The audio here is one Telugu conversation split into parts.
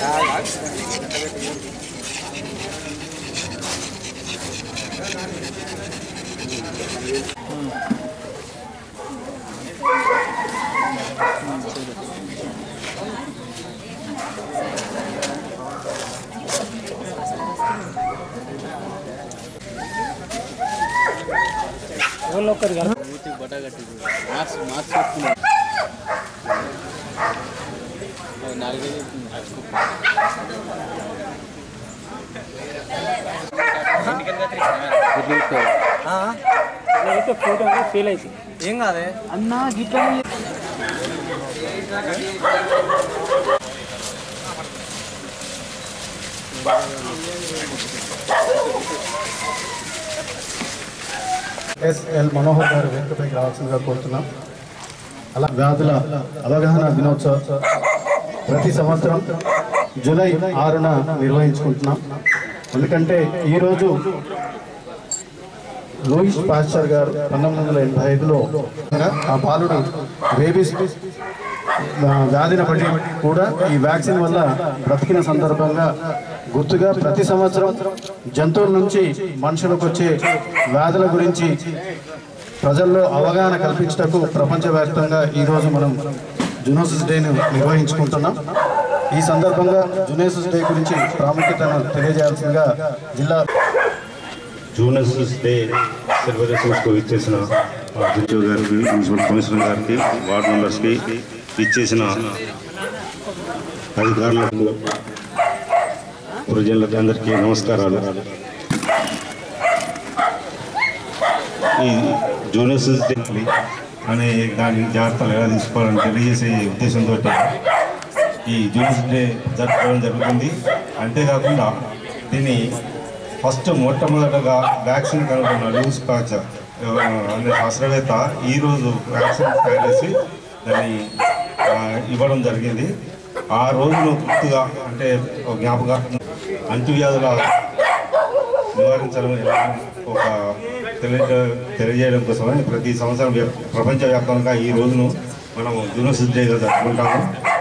ఫోటో ఫీల్ అయితే ఏం కాదే అన్నా గిట్లా ఎస్ఎల్ మనోహర్ గారు వేదికపైకి రావాల్సిందిగా కోరుతున్నాం అలా వ్యాధుల అవగాహన దినోత్సవం ప్రతి సంవత్సరం జూలై ఆరున నిర్వహించుకుంటున్నాం ఎందుకంటే ఈరోజు లూయిస్ పాస్చర్ గారు పంతొమ్మిది వందల ఎనభై ఐదులో ఆ బాలుడు రేబీస్ ఆ, వ్యాధిని బట్టి కూడా ఈ వ్యాక్సిన్ వల్ల బ్రతికిన సందర్భంగా గుర్తుగా ప్రతి సంవత్సరం జంతువుల నుంచి మనుషులకు వచ్చే వ్యాధుల గురించి ప్రజల్లో అవగాహన కల్పించటకు ప్రపంచవ్యాప్తంగా ఈరోజు మనం జునోసిస్ డేను నిర్వహించుకుంటున్నాం ఈ సందర్భంగా జునోసిస్ డే గురించి ప్రాముఖ్యతను తెలియజేయాల్సిందిగా జిల్లా జూనస్ డే సెలబ్రేషన్స్కు ఇచ్చేసిన జిజు గారికి మున్సిపల్ కమిషనర్ గారికి వార్డు మెంబర్స్కి ఇచ్చేసిన అధికారులకు ప్రజలకు అందరికీ నమస్కారాలు ఈ జూనస్ డే అనే దాని జాగ్రత్తలు ఎలా తీసుకోవాలని తెలియజేసే ఉద్దేశంతో ఈ జూనస్ డే జరుపుకోవడం జరుగుతుంది అంతేకాకుండా దీన్ని ఫస్ట్ మొట్టమొదటగా వ్యాక్సిన్ కనుగొన్న లూస్ పాచర్ అనే శాస్త్రవేత్త ఈరోజు వ్యాక్సిన్ తయారు చేసి దాన్ని ఆ, ఇవ్వడం జరిగింది ఆ రోజును గుర్తుగా అంటే ఒక జ్ఞాపక అంటువ్యాధుల నివారించడం ఎలా ఒక తెలియ తెలియజేయడం కోసమని ప్రతి సంవత్సరం వ్య- ప్రపంచవ్యాప్తంగా ఈ రోజును మనం జూనోసిస్ డేగా జరుపుకుంటాము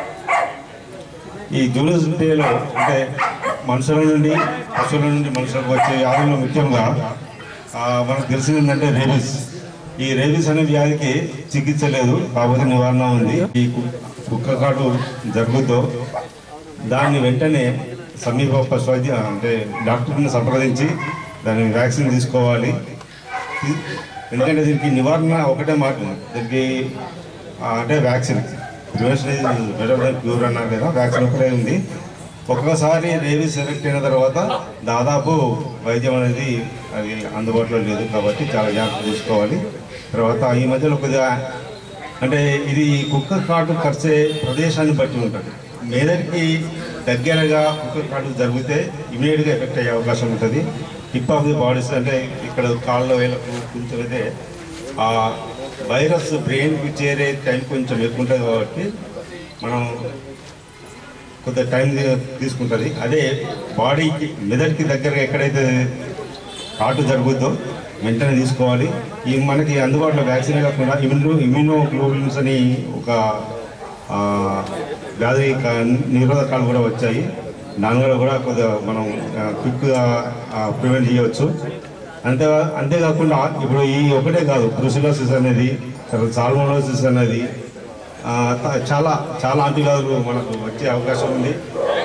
ఈ జూనస్ డేలో అంటే మనుషుల నుండి పశువుల నుండి మనుషులకు వచ్చే వ్యాధుల్లో ముఖ్యంగా ఆ, మనకు తెలిసింది ఏంటంటే రేబీస్ ఈ రేబీస్ అనే వ్యాధికి చికిత్స లేదు కాకపోతే నివారణ ఉంది ఈ కు- కుక్క కాటు జరుగుతో దాన్ని వెంటనే సమీప పశు వైద్య అంటే డాక్టర్ని సంప్రదించి దాని వ్యాక్సిన్ తీసుకోవాలి ఇది- ఎందుకంటే దీనికి నివారణ ఒకటే మార్గం దీనికి ఆ, అంటే vaccine prevention is better than cure అన్నారు కదా వ్యాక్సిన్ ఒకటే ఉంది ఒక్కొక్కసారి రేబీస్ ఎఫెక్ట్ అయిన తర్వాత దాదాపు వైద్యం అనేది అది అందుబాటులో లేదు కాబట్టి చాలా జాగ్రత్త తీసుకోవాలి తర్వాత ఈ మధ్యలో కొద్దిగా అంటే ఇది కుక్క కాటు కరిచే ప్రదేశాన్ని బట్టి ఉంటుంది మేదడికి దగ్గరగా కుక్క కాటు జరిగితే ఇమీడియట్గా ఎఫెక్ట్ అయ్యే అవకాశం ఉంటుంది టిప్ ఆఫ్ ది బాడీస్ అంటే ఇక్కడ కాళ్ళ వేలకు కొంచెం అయితే ఆ వైరస్ బ్రెయిన్కి చేరే టైం కొంచెం ఎక్కువ ఉంటుంది కాబట్టి మనం కొంత టైం తీసుకుంటుంది అదే బాడీకి మెదడుకి దగ్గరగా ఎక్కడైతే కాటు జరుగుద్దో వెంటనే తీసుకోవాలి ఈ మనకి అందుబాటులో వ్యాక్సిన్ కాకుండా ఇమ్యూనో ఇమ్యూనోగ్లోబులిన్స్ అని ఒక ఆ, వ్యాధి క- నిరోధకాలు కూడా వచ్చాయి దానివల్ల కూడా కొద్దిగా మనం క్విక్గా ప్రివెంట్ చేయవచ్చు అంతే అంతేకాకుండా ఇప్పుడు ఈ ఒకటే కాదు బ్రుసిలోసిస్ అనేది తర్వాత సాల్మోలోసిస్ అనేది ఆ, త- చాలా చాలా అంటువ్యాధులు మనకు వచ్చే అవకాశం ఉంది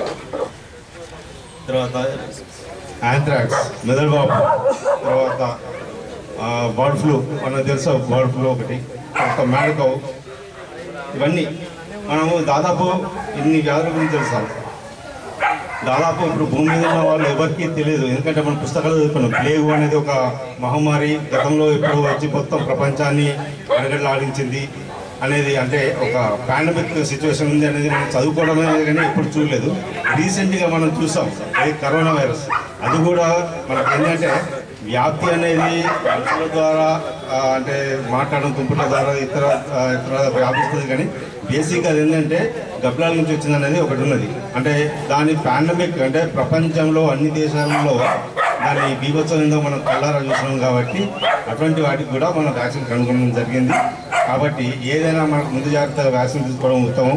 తర్వాత యాంథ్రాక్స్ మెదడుబాబు తర్వాత బర్డ్ ఫ్లూ మనకు తెలుసు బర్డ్ ఫ్లూ ఒకటి తర్వాత మేడకవ్ ఇవన్నీ మనము దాదాపు ఇన్ని వ్యాధుల గురించి తెలుసాం దాదాపు ఇప్పుడు భూమి మీద ఉన్న వాళ్ళు ఎవరికీ తెలియదు ఎందుకంటే మనం పుస్తకాలు చదువుకున్నాం ప్లేగు అనేది ఒక మహమ్మారి గతంలో ఎప్పుడు వచ్చి మొత్తం ప్రపంచాన్ని అడగడలాడించింది అనేది అంటే ఒక పాండమిక్ సిచ్యువేషన్ ఉంది అనేది మనం చదువుకోవడమే కానీ ఎప్పుడు చూడలేదు రీసెంట్గా మనం చూసాం అది కరోనా వైరస్ అది కూడా మనకి ఏంటంటే వ్యాప్తి అనేది మనుషుల ద్వారా ఆ, అంటే మాట్లాడడం తుంపుల ద్వారా ఇతర ఆ, ఇతర వ్యాపిస్తుంది కానీ బేసిక్ అది ఏంటంటే గబ్బలాల నుంచి వచ్చింది అనేది ఒకటి ఉన్నది అంటే దాని పాండమిక్ అంటే ప్రపంచంలో అన్ని దేశాలలో దాని బీభత్సం ఏందో మనం కళ్ళారా చూసినాం కాబట్టి అటువంటి వాటికి కూడా మనం వ్యాక్సిన్ కనుగొనడం జరిగింది కాబట్టి ఏదైనా మనకు ముందు జాగ్రత్తగా వ్యాక్సిన్ తీసుకోవడం ఉత్తమం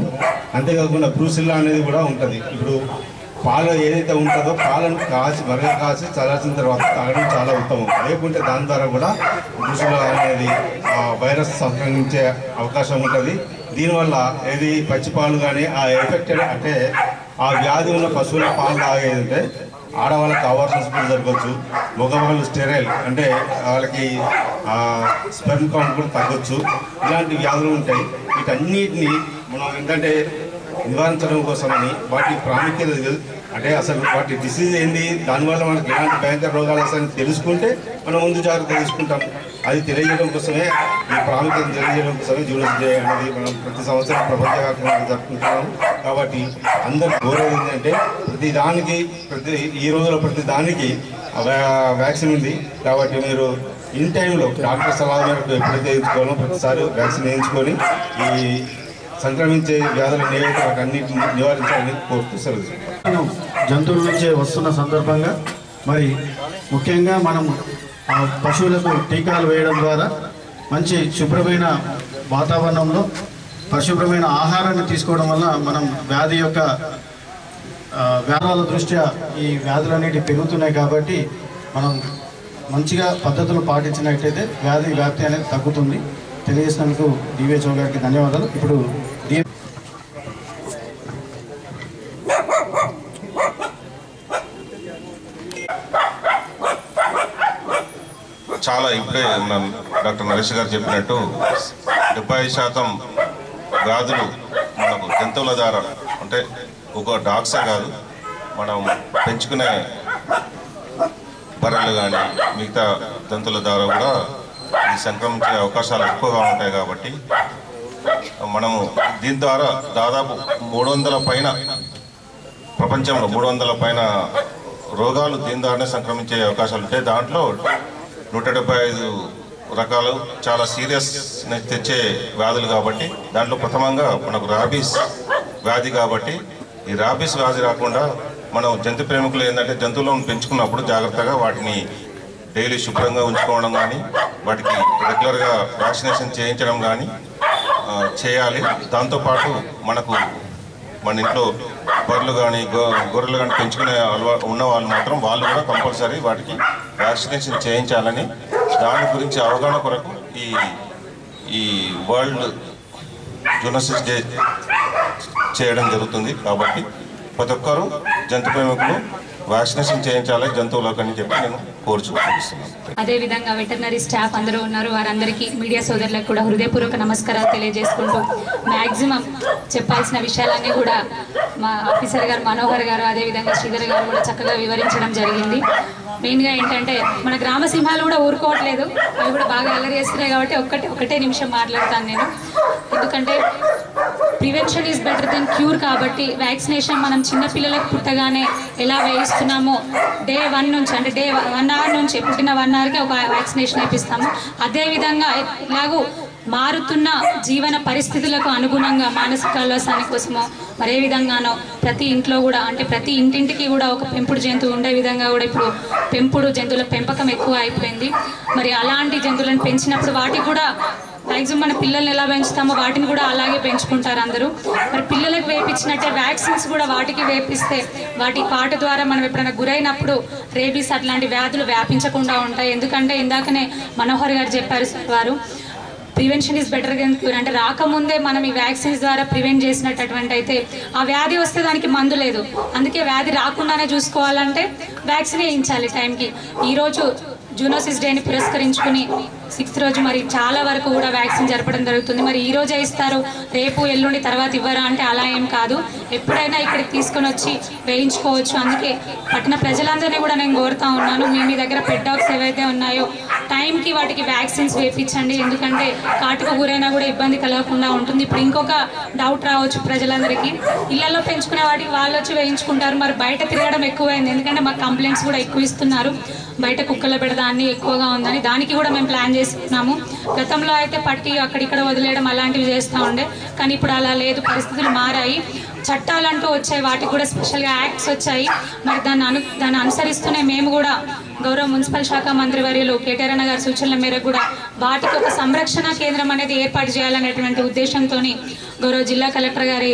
అంతేకాకుండా బ్రూసిల్లా అనేది కూడా ఉంటుంది ఇప్పుడు పాలు ఏదైతే ఉంటుందో పాలను కాచి మరగా కాచి చల్లార్చిన తర్వాత తాగడం చాలా ఉత్తమం లేకుంటే దాని ద్వారా కూడా బ్రూసిల్లా అనేది ఆ వైరస్ సంక్రమించే అవకాశం ఉంటుంది దీనివల్ల ఏది పచ్చి పాలు కానీ ఆ ఎఫెక్టెడ్ అంటే ఆ వ్యాధి ఉన్న పశువుల పాలు తాగేదంటే ఆడవాళ్ళకి అవార్షన్స్ కూడా జరగవచ్చు మగవాళ్ళు స్టెరైల్ అంటే వాళ్ళకి స్పెర్మ్ కౌంట్ కూడా తగ్గొచ్చు ఇలాంటి వ్యాధులు ఉంటాయి వీటన్నిటిని మనం ఏంటంటే నివారించడం కోసమని వాటి ప్రాముఖ్యత తెలు- అంటే అసలు వాటి డిసీజ్ ఏంది దానివల్ల మనకి ఎలాంటి భయంకర రోగాలు వస్తాయని తెలుసుకుంటే మనం ముందు జాగ్రత్త తీసుకుంటాం అది తెలియజేయడం కోసమే ఈ ప్రాముఖ్యత తెలియజేయడం కోసమే జూనియర్ డే అనేది మనం ప్రతి సంవత్సరం ప్రపంచవ్యాప్తంగా జరుపుకుంటున్నాం కాబట్టి అందరు కోరేది ఏంటంటే ప్రతి దానికి ప్రతి ఈ రోజులో ప్రతి దానికి ఆ వ్యా- వ్యాక్సిన్ ఉంది కాబట్టి మీరు ఇన్ టైంలో డాక్టర్ సలహా మేరకు ఎప్పుడైతే వేయించుకోవాలో ప్రతిసారి వ్యాక్సిన్ వేయించుకొని ఈ సంక్రమించే వ్యాధులను ఏవైతే వాటన్నిటిని నివారించాలని కోరుతూ సెలవు తీసుకుంటాం. జంతువుల నుంచే వస్తున్న సందర్భంగా మరి ముఖ్యంగా మనం ఆ పశువులకు టీకాలు వేయడం ద్వారా మంచి శుభ్రమైన వాతావరణంలో పరిశుభ్రమైన ఆహారాన్ని తీసుకోవడం వల్ల మనం వ్యాధి యొక్క ఆ, వ్యాధుల దృష్ట్యా ఈ వ్యాధులు అనేటివి పెరుగుతున్నాయి కాబట్టి మనం మంచిగా పద్ధతులు పాటించినట్టయితే వ్యాధి వ్యాప్తి అనేది తగ్గుతుంది తెలియజేసినందుకు డివిహెచ్ఓ గారికి ధన్యవాదాలు ఇప్పుడు డి చాలా ఇప్పుడే మన డాక్టర్ నరేష్ గారు చెప్పినట్టు డెబ్బై శాతం వ్యాధులు మనకు జంతువుల ద్వారా అంటే ఒక డాగ్సే కాదు మనం పెంచుకునే బర్రెలు కానీ మిగతా జంతువుల ద్వారా కూడా ఈ సంక్రమించే అవకాశాలు ఎక్కువగా ఉంటాయి కాబట్టి మనము దీని ద్వారా దాదాపు మూడు వందల పైన ప్రపంచంలో మూడు వందల పైన రోగాలు దీని ద్వారానే సంక్రమించే అవకాశాలు ఉంటాయి దాంట్లో నూట డెబ్బై ఐదు రకాలు చాలా సీరియస్ తెచ్చే వ్యాధులు కాబట్టి దాంట్లో ప్రథమంగా మనకు రాబీస్ వ్యాధి కాబట్టి ఈ రాబీస్ వ్యాధి రాకుండా మనం జంతు ప్రేమికులు ఏంటంటే జంతువులను పెంచుకున్నప్పుడు జాగ్రత్తగా వాటిని డైలీ శుభ్రంగా ఉంచుకోవడం కానీ వాటికి రెగ్యులర్గా వ్యాక్సినేషన్ చేయించడం కానీ ఆ, చేయాలి దాంతోపాటు మనకు మన ఇంట్లో బర్రెలు కానీ గొర్రెలు కానీ పెంచుకునే అలవా ఉన్న వాళ్ళు మాత్రం వాళ్ళు కూడా కంపల్సరీ వాటికి వ్యాక్సినేషన్ చేయించాలని దాని గురించి అవగాహన కొరకు ఈ ఈ వరల్డ్ జూనసిస్ డే చేయడం జరుగుతుంది కాబట్టి ప్రతి ఒక్కరూ జంతు ప్రేమికులు వ్యాక్సినేషన్ చేయించాలి జంతువులకు అని చెప్పి నేను కోరుచు ముగిస్తున్నాను అదేవిధంగా వెటర్నరీ స్టాఫ్ అందరూ ఉన్నారు వారందరికీ మీడియా సోదరులకు కూడా హృదయపూర్వక నమస్కారాలు తెలియజేసుకుంటూ మ్యాక్సిమం చెప్పాల్సిన విషయాలన్నీ కూడా మా ఆఫీసర్ గారు మనోహర్ గారు అదేవిధంగా శ్రీధర్ గారు కూడా చక్కగా వివరించడం జరిగింది మెయిన్గా ఏంటంటే మన గ్రామ సింహాలు కూడా ఊరుకోవట్లేదు అవి కూడా బాగా అల్లరి చేస్తున్నాయి కాబట్టి ఒక్కటే ఒకటే నిమిషం మాట్లాడతాను నేను ఎందుకంటే prevention is better than cure కాబట్టి వ్యాక్సినేషన్ మనం చిన్న పిల్లలకు పుట్టగానే ఎలా వేయిస్తున్నామో డే వన్ నుంచి అంటే డే వన్ అవర్ నుంచి పుట్టిన వన్ అవర్కి ఒక వ్యాక్సినేషన్ వేపిస్తాము అదేవిధంగా ఇలాగూ మారుతున్న జీవన పరిస్థితులకు అనుగుణంగా మానసిక ఉల్లాసాని కోసమో మరే విధంగానో ప్రతి ఇంట్లో కూడా అంటే ప్రతి ఇంటింటికి కూడా ఒక పెంపుడు జంతువు ఉండే విధంగా కూడా ఇప్పుడు పెంపుడు జంతువుల పెంపకం ఎక్కువ అయిపోయింది మరి అలాంటి జంతువులను పెంచినప్పుడు వాటికి కూడా మ్యాక్సిమం మన పిల్లల్ని ఎలా పెంచుతామో వాటిని కూడా అలాగే పెంచుకుంటారు అందరూ మరి పిల్లలకు వేపించినట్టే వ్యాక్సిన్స్ కూడా వాటికి వేపిస్తే వాటి పాట ద్వారా మనం ఎప్పుడైనా గురైనప్పుడు రేబీస్ అట్లాంటి వ్యాధులు వ్యాపించకుండా ఉంటాయి ఎందుకంటే ఇందాకనే మనోహర్ గారు చెప్పారు సార్ వారు prevention is better than cure అంటే రాకముందే మనం ఈ వ్యాక్సిన్స్ ద్వారా ప్రివెంట్ చేసినటువంటి అయితే ఆ వ్యాధి వస్తే దానికి మందు లేదు అందుకే వ్యాధి రాకుండానే చూసుకోవాలంటే వ్యాక్సిన్ వేయించాలి టైంకి ఈరోజు జూనోసిస్ డేని పురస్కరించుకుని సిక్స్త్ రోజు మరి చాలా వరకు కూడా వ్యాక్సిన్ జరపడం జరుగుతుంది మరి ఈ రోజే ఇస్తారు రేపు ఎల్లుండి తర్వాత ఇవ్వరా అంటే అలా ఏం కాదు ఎప్పుడైనా ఇక్కడికి తీసుకొని వచ్చి వేయించుకోవచ్చు అందుకే పట్టణ ప్రజలందరినీ కూడా నేను కోరుతా ఉన్నాను మీ మీ దగ్గర పెట్ డాగ్స్ ఏవైతే ఉన్నాయో టైంకి వాటికి వ్యాక్సిన్స్ వేయించండి ఎందుకంటే కాటుకు గురైనా కూడా ఇబ్బంది కలగకుండా ఉంటుంది ఇప్పుడు ఇంకొక డౌట్ రావచ్చు ప్రజలందరికీ ఇళ్లలో పెంచుకునే వాటికి వాళ్ళు వచ్చి వేయించుకుంటారు మరి బయట తిరగడం ఎక్కువైంది ఎందుకంటే మాకు కంప్లైంట్స్ కూడా ఎక్కువ ఇస్తున్నారు బయట కుక్కల పెడద అన్ని ఎక్కువగా ఉందని దానికి కూడా మేము ప్లాన్ చేసుకున్నాము గతంలో అయితే పట్టి అక్కడిక్కడ వదిలేయడం అలాంటివి చేస్తూ ఉండే కానీ ఇప్పుడు అలా లేదు పరిస్థితులు మారాయి చట్టాలంటూ వచ్చాయి వాటికి కూడా స్పెషల్గా యాక్ట్స్ వచ్చాయి మరి దాన్ని అను దాన్ని అనుసరిస్తూనే మేము కూడా గౌరవ మున్సిపల్ శాఖ మంత్రివర్యులు కేటీఆర్ గారి సూచనల మేరకు కూడా వాటికి ఒక సంరక్షణ కేంద్రం అనేది ఏర్పాటు చేయాలనేటువంటి ఉద్దేశంతో గౌరవ జిల్లా కలెక్టర్ గారి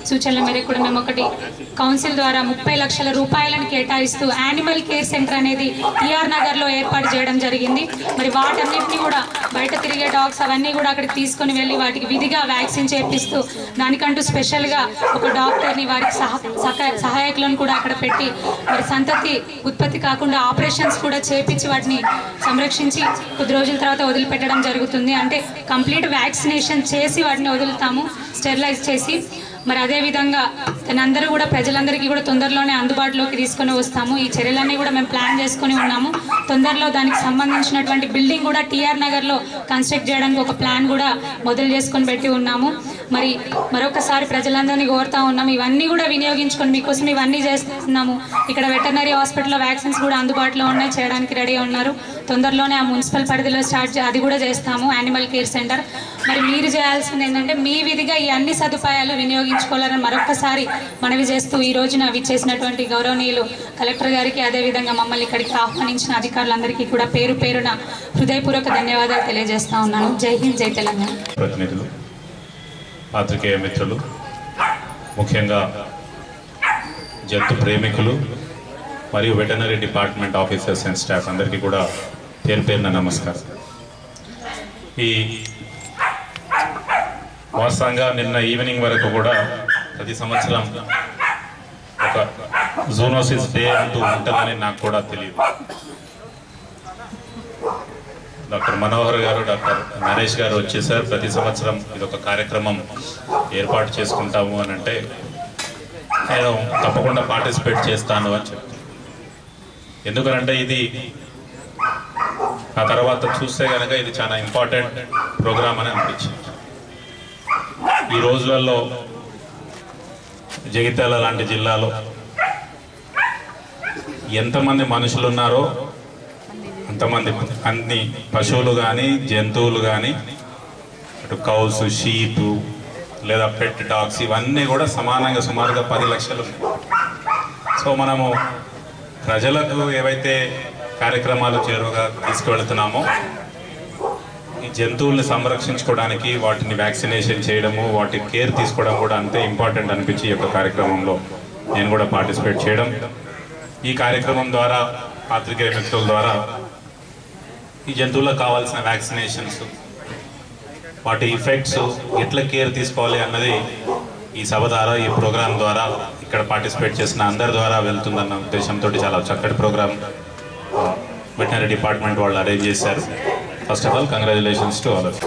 సూచనల మేరకు కూడా మేము ఒకటి కౌన్సిల్ ద్వారా ముప్పై లక్షల రూపాయలను కేటాయిస్తూ యానిమల్ కేర్ సెంటర్ అనేది టిఆర్ నగర్లో ఏర్పాటు చేయడం జరిగింది మరి వాటన్నిటిని కూడా బయట తిరిగే డాగ్స్ అవన్నీ కూడా అక్కడికి తీసుకొని వెళ్ళి వాటికి విధిగా వ్యాక్సిన్ చేపిస్తూ దానికంటూ స్పెషల్గా ఒక డాక్టర్ని వారికి సహ సహ- సహాయకులను కూడా అక్కడ పెట్టి మరి సంతతి ఉత్పత్తి కాకుండా ఆపరేషన్స్ కూడా చేపించి వాటిని సంరక్షించి కొద్ది రోజుల తర్వాత వదిలిపెట్టడం జరుగుతుంది అంటే కంప్లీట్ వ్యాక్సినేషన్ చేసి వాటిని వదులుతాము స్టెరిలైజ్ చేసి మరి అదే విధంగా అందరూ కూడా ప్రజలందరికీ కూడా తొందరలోనే అందుబాటులోకి తీసుకొని వస్తాము ఈ చర్యలన్నీ కూడా మేము ప్లాన్ చేసుకొని ఉన్నాము తొందరలో దానికి సంబంధించినటువంటి బిల్డింగ్ కూడా టీఆర్ నగర్లో కన్స్ట్రక్ట్ చేయడానికి ఒక ప్లాన్ కూడా మొదలు చేసుకొని పెట్టి ఉన్నాము మరి మరొకసారి ప్రజలందరినీ కోరుతా ఉన్నాము ఇవన్నీ కూడా వినియోగించుకొని మీకోసం ఇవన్నీ చేస్తున్నాము ఇక్కడ వెటర్నరీ హాస్పిటల్లో వ్యాక్సిన్స్ కూడా అందుబాటులో ఉన్నాయి చేయడానికి రెడీ ఉన్నారు తొందరలోనే ఆ మున్సిపల్ పరిధిలో స్టార్ట్ చే- అది కూడా చేస్తాము యానిమల్ కేర్ సెంటర్ మరి మీరు చేయాల్సింది ఏంటంటే మీ విధిగా ఈ అన్ని సదుపాయాలు వినియోగించుకోవాలని మరొకసారి మనవి చేస్తూ ఈ రోజున విచ్చేసినటువంటి గౌరవనీయులు కలెక్టర్ గారికి అదేవిధంగా మమ్మల్ని ఇక్కడికి ఆహ్వానించిన అధికారులందరికీ కూడా పేరు పేరున హృదయపూర్వక ధన్యవాదాలు తెలియజేస్తా ఉన్నాను జై హింద్ జై తెలంగాణ ప్రతినిధులు పాత్రికేయ మిత్రులు ముఖ్యంగా జంతు ప్రేమికులు మరియు veterinary department officers and staff అందరికీ కూడా పేరు పేరున నమస్కారం ఈ వాస్తవంగా నిన్న ఈవినింగ్ వరకు కూడా ప్రతి సంవత్సరం ఒక జూనోసిస్ డే అంటూ ఉంటుందని నాకు కూడా తెలియదు డాక్టర్ మనోహర్ గారు డాక్టర్ నరేష్ గారు వచ్చేసారు ప్రతి సంవత్సరం ఇది ఒక కార్యక్రమం ఏర్పాటు చేసుకుంటాము అని అంటే నేను తప్పకుండా పార్టిసిపేట్ చేస్తాను అని చెప్తాను ఎందుకనంటే ఇది ఆ తర్వాత చూస్తే కనుక ఇది చాలా ఇంపార్టెంట్ ప్రోగ్రామ్ అని అనిపించింది ఈ రోజులలో జగిత్యాల లాంటి జిల్లాలో ఎంతమంది మనుషులు ఉన్నారో అంతమంది అన్ని పశువులు కానీ జంతువులు కానీ అటు కౌస్ షీప్ లేదా పెట్ డాగ్స్ ఇవన్నీ కూడా సమానంగా సుమారుగా పది లక్షలు ఉన్నాయి సో మనము ప్రజలకు ఏవైతే కార్యక్రమాలు చేరువగా తీసుకువెళ్తున్నామో ఈ జంతువుల్ని సంరక్షించుకోవడానికి వాటిని వ్యాక్సినేషన్ చేయడము వాటి కేర్ తీసుకోవడం కూడా అంతే ఇంపార్టెంట్ అనిపించి ఈ యొక్క కార్యక్రమంలో నేను కూడా పార్టిసిపేట్ చేయడం ఈ కార్యక్రమం ద్వారా పాత్రికేయ మిత్రుల ద్వారా ఈ జంతువులకు కావాల్సిన వ్యాక్సినేషన్స్ వాటి ఇఫెక్ట్స్ ఎట్లా కేర్ తీసుకోవాలి అన్నది ఈ సభ ద్వారా ఈ ప్రోగ్రాం ద్వారా ఇక్కడ పార్టిసిపేట్ చేసిన అందరి ద్వారా వెళ్తుందన్న ఉద్దేశంతో చాలా చక్కటి ప్రోగ్రామ్ వెటనరీ డిపార్ట్మెంట్ వాళ్ళు అరేంజ్ చేశారు first of all congratulations to all of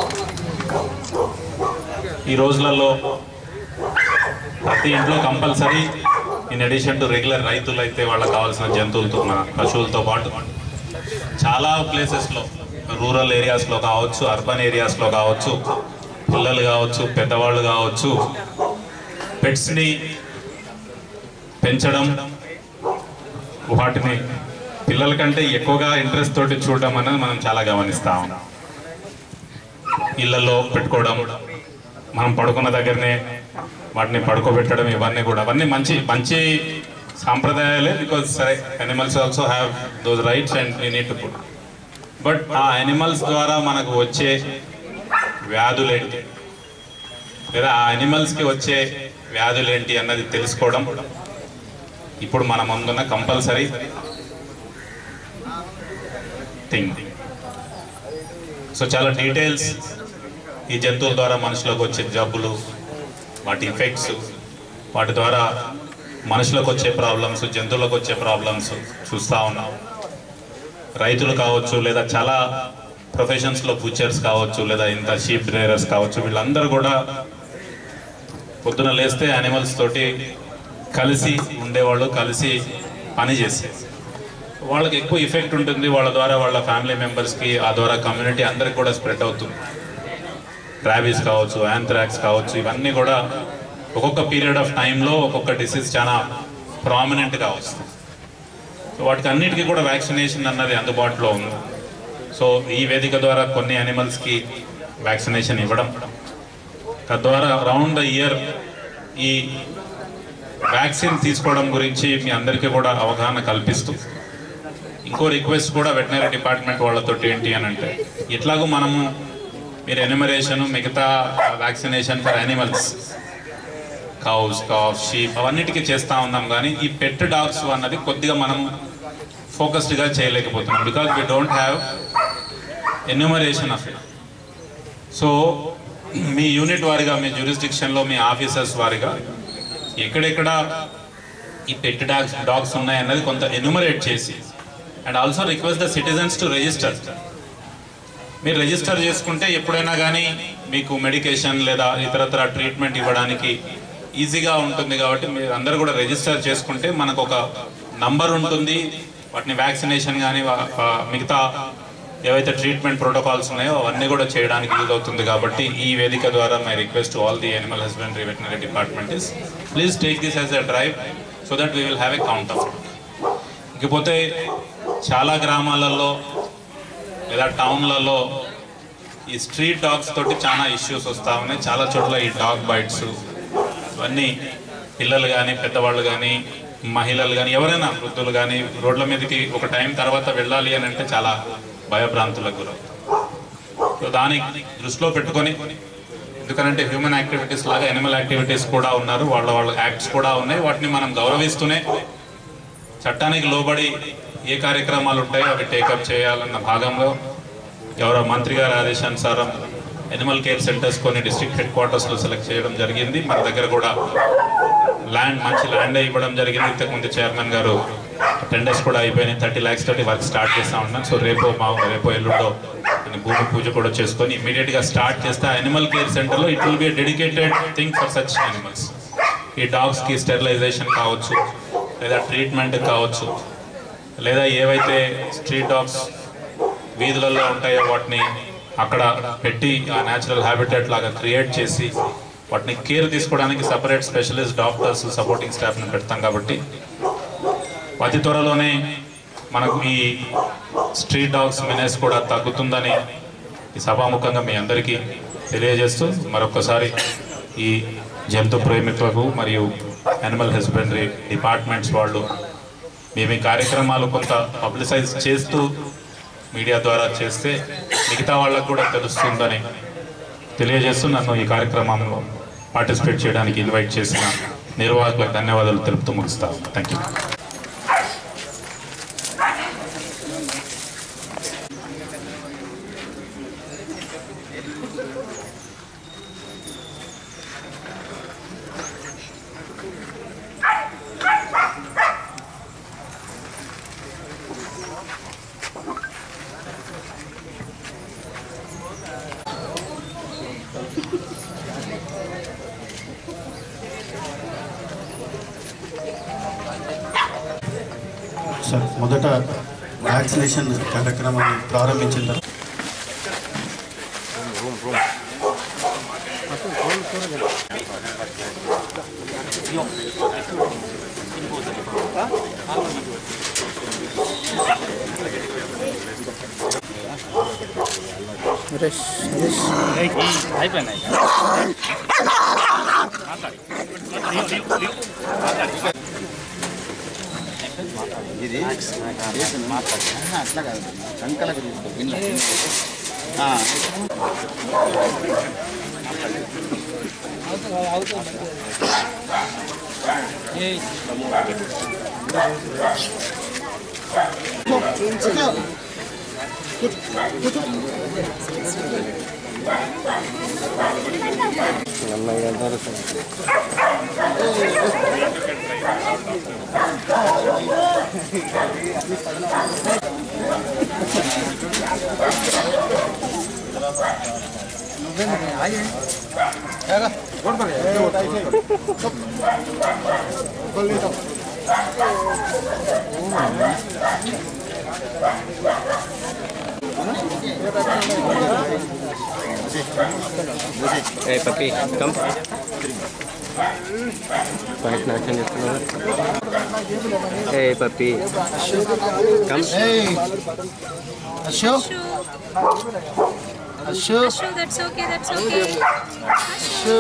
ఈ రోజులలో ప్రతి ఇంట్లో compulsory in addition to regular రైతులు అయితే వాళ్ళకి కావాల్సిన జంతువులతో మన పశువులతో పాటు చాలా ప్లేసెస్లో రూరల్ ఏరియాస్లో కావచ్చు అర్బన్ ఏరియాస్లో కావచ్చు పిల్లలు కావచ్చు పెద్దవాళ్ళు కావచ్చు పెట్స్ని పెంచడం వాటిని పిల్లల కంటే ఎక్కువగా ఇంట్రెస్ట్ తోటి చూడడం అనేది మనం చాలా గమనిస్తా ఉన్నాం ఇళ్లలో పెట్టుకోవడం మనం పడుకున్న దగ్గరనే వాటిని పడుకోబెట్టడం ఇవన్నీ కూడా అవన్నీ మంచి మంచి సాంప్రదాయాలే బికాజ్ సరే animals also have those rights and we need to put but uh animals ద్వారా మనకు వచ్చే వ్యాధులేంటి లేదా ఆ అనిమల్స్కి వచ్చే వ్యాధులేంటి అన్నది తెలుసుకోవడం ఇప్పుడు మన ముందున్న కంపల్సరీ థింగ్ సో చాలా డీటెయిల్స్ ఈ జంతువుల ద్వారా మనుషులకు వచ్చే జబ్బులు వాటి ఎఫెక్ట్స్ వాటి ద్వారా మనుషులకు వచ్చే ప్రాబ్లమ్స్ జంతువులకు వచ్చే ప్రాబ్లమ్స్ చూస్తూ ఉన్నాం రైతులు కావచ్చు లేదా చాలా ప్రొఫెషన్స్లో బుచర్స్ కావచ్చు లేదా ఇంత షీప్ డ్రైవర్స్ కావచ్చు వీళ్ళందరూ కూడా పొద్దున లేస్తే యానిమల్స్ తోటి కలిసి ఉండేవాళ్ళు కలిసి పని చేసేది వాళ్ళకి ఎక్కువ ఎఫెక్ట్ ఉంటుంది వాళ్ళ ద్వారా వాళ్ళ ఫ్యామిలీ మెంబర్స్కి ఆ ద్వారా కమ్యూనిటీ అందరికి కూడా స్ప్రెడ్ అవుతుంది ర్యాబీస్ కావచ్చు యాంథ్రాక్స్ కావచ్చు ఇవన్నీ కూడా ఒక్కొక్క పీరియడ్ ఆఫ్ టైంలో ఒక్కొక్క డిసీజ్ చాలా ప్రామినెంట్గా వస్తుంది సో వాటికి అన్నిటికీ కూడా వ్యాక్సినేషన్ అన్నది అందుబాటులో ఉంది సో ఈ వేదిక ద్వారా కొన్ని యానిమల్స్కి వ్యాక్సినేషన్ ఇవ్వడం తద్వారా రౌండ్ ద ఇయర్ ఈ వ్యాక్సిన్ తీసుకోవడం గురించి మీ అందరికీ కూడా అవగాహన కల్పిస్తూ ఇంకో రిక్వెస్ట్ కూడా వెటనరీ డిపార్ట్మెంట్ వాళ్ళతో ఏంటి అని అంటే ఇట్లాగూ మనము మీరు ఎనిమరేషన్ మిగతా vaccination for animals cows calf sheep అవన్నిటికీ చేస్తూ ఉన్నాం కానీ ఈ పెట్ డాగ్స్ అన్నది కొద్దిగా మనం ఫోకస్డ్గా చేయలేకపోతున్నాం because we don't have enumeration of it so మీ యూనిట్ వారిగా మీ జ్యూరిస్డిక్షన్లో మీ ఆఫీసర్స్ వారిగా ఎక్కడెక్కడ ఈ పెట్ డాగ్స్ డాగ్స్ ఉన్నాయి అన్నది కొంత ఎన్యూమరేట్ చేసి and also request the citizens to register మీరు రిజిస్టర్ చేసుకుంటే ఎప్పుడైనా కానీ మీకు మెడికేషన్ లేదా ఇతరత్ర ట్రీట్మెంట్ ఇవ్వడానికి ఈజీగా ఉంటుంది కాబట్టి మీరు అందరూ కూడా రిజిస్టర్ చేసుకుంటే మనకు ఒక నంబర్ ఉంటుంది వాటిని వ్యాక్సినేషన్ కానీ మిగతా ఏవైతే ట్రీట్మెంట్ ప్రోటోకాల్స్ ఉన్నాయో అవన్నీ కూడా చేయడానికి యూజ్ అవుతుంది కాబట్టి ఈ వేదిక ద్వారా my request all the animal husbandry veterinary department is please take this as a drive so that we will have a count of ఇకపోతే చాలా గ్రామాలలో లేదా టౌన్లలో ఈ స్ట్రీట్ డాగ్స్ తోటి చాలా ఇష్యూస్ వస్తూ ఉన్నాయి చాలా చోట్ల ఈ డాగ్ బైట్స్ ఇవన్నీ పిల్లలు కానీ పెద్దవాళ్ళు కానీ మహిళలు కానీ ఎవరైనా వృద్ధులు కానీ రోడ్ల మీదకి ఒక టైం తర్వాత వెళ్ళాలి అని అంటే చాలా భయభ్రాంతులకు గురవుతారు సో దాన్ని దృష్టిలో పెట్టుకొని ఎందుకంటే హ్యూమన్ యాక్టివిటీస్ లాగా ఎనిమల్ యాక్టివిటీస్ కూడా ఉన్నారు వాళ్ళ వాళ్ళ యాక్ట్స్ కూడా ఉన్నాయి వాటిని మనం గౌరవిస్తూనే చట్టానికి లోబడి ఏ కార్యక్రమాలు ఉంటాయో అవి టేకప్ చేయాలన్న భాగంలో గౌరవ మంత్రి గారి ఆదేశానుసారం ఎనిమల్ కేర్ సెంటర్స్ కొన్ని డిస్ట్రిక్ట్ హెడ్ క్వార్టర్స్లో సెలెక్ట్ చేయడం జరిగింది మన దగ్గర కూడా ల్యాండ్ మంచి ల్యాండ్ ఇవ్వడం జరిగింది ఇంతకుముందు చైర్మన్ గారు టెండర్స్ కూడా అయిపోయినాయి థర్టీ ల్యాక్స్ తోటి వర్క్ స్టార్ట్ చేస్తా ఉన్నాం సో రేపు మా రేపు ఎల్లుండో అని భూమి పూజ కూడా చేసుకొని ఇమీడియట్ గా స్టార్ట్ చేస్తే అనిమల్ కేర్ సెంటర్లో it will be dedicated thing for such animals ఈ డాగ్స్ కి స్టెరిలైజేషన్ కావచ్చు లేదా ట్రీట్మెంట్ కావచ్చు లేదా ఏవైతే స్ట్రీట్ డాగ్స్ వీధులలో ఉంటాయో వాటిని అక్కడ పెట్టి ఆ న్యాచురల్ హ్యాబిటేట్ లాగా క్రియేట్ చేసి వాటిని కేర్ తీసుకోవడానికి సపరేట్ స్పెషలిస్ట్ డాక్టర్స్ సపోర్టింగ్ స్టాఫ్ని పెడతాం కాబట్టి అతి త్వరలోనే మనకు ఈ స్ట్రీట్ డాగ్స్ మెనేస్ కూడా తగ్గుతుందని ఈ సభాముఖంగా మీ అందరికీ తెలియజేస్తూ మరొకసారి ఈ జంతు ప్రేమికులకు మరియు యానిమల్ హస్బెండరీ డిపార్ట్మెంట్స్ వాళ్ళు మేము ఈ కార్యక్రమాలు కొంత పబ్లిసైజ్ చేస్తూ మీడియా ద్వారా చేస్తే మిగతా వాళ్ళకు కూడా తెలుస్తుందని తెలియజేస్తూ నన్ను ఈ కార్యక్రమంలో పార్టిసిపేట్ చేయడానికి ఇన్వైట్ చేసిన నిర్వాహకులకు ధన్యవాదాలు తెలుపుతూ ముగిస్తాను థ్యాంక్ యూ సార్ మొదట వ్యాక్సినేషన్ కార్యక్రమాన్ని ప్రారంభించిన తర్వాత అయిపోయింది అట్లా కాదు కంకలకు తీసుకో గిన్నె ఆ. ఏ పప్పి కమ్ పనికి నాశనం చేస్తున్నావు ఏ puppy come Hey. Ashu? Ashu? Ashu, that's okay, that's okay. Ashu?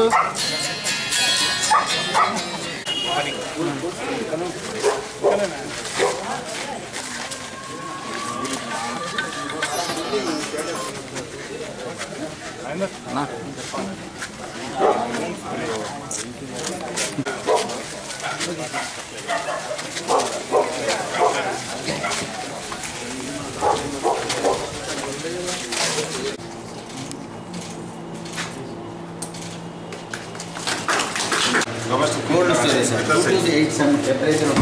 Cold storage sir two to eight seven temperature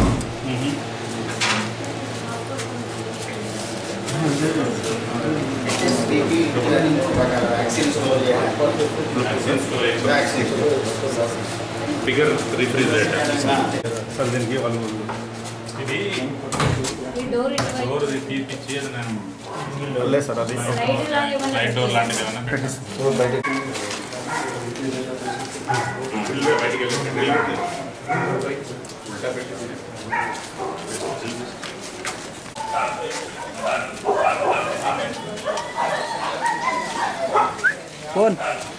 హెచ్ఎస్పీకి వ్యాక్సిన్ స్టోర్ చేయాలి వ్యాక్సిన్ బిగర్ రిఫ్రిజిరేటర్ సార్ దీనికి వాళ్ళు ఇది డోర్ డోర్ తీపిచ్చి అది నేను లేదు సార్ అది లైట్ డోర్ లాంటిది ఏమన్నా పెట్టేసి బయటికి వెళ్ళి ఫోన్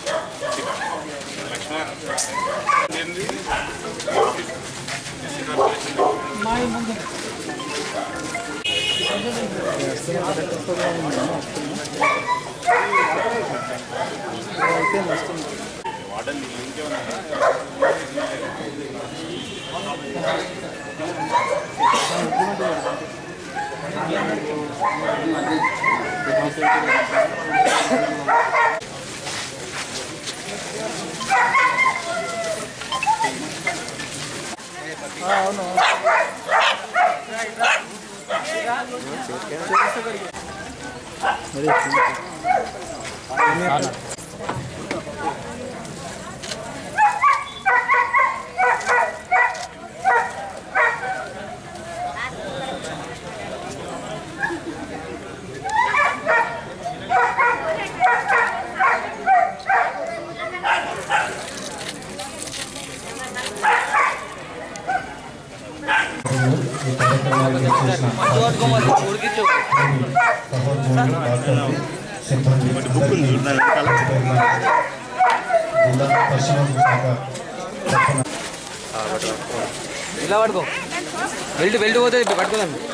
ఈ కార్యక్రమానికి చేసిన సహోద్యోగులు, డాక్టర్లు, సిబ్బంది అందరికీ జిల్లా పశ్చిమ శాఖ తరఫున ఇలా పడుకో బెల్ట్ బెల్ట్ పోతే పట్టుకోదాం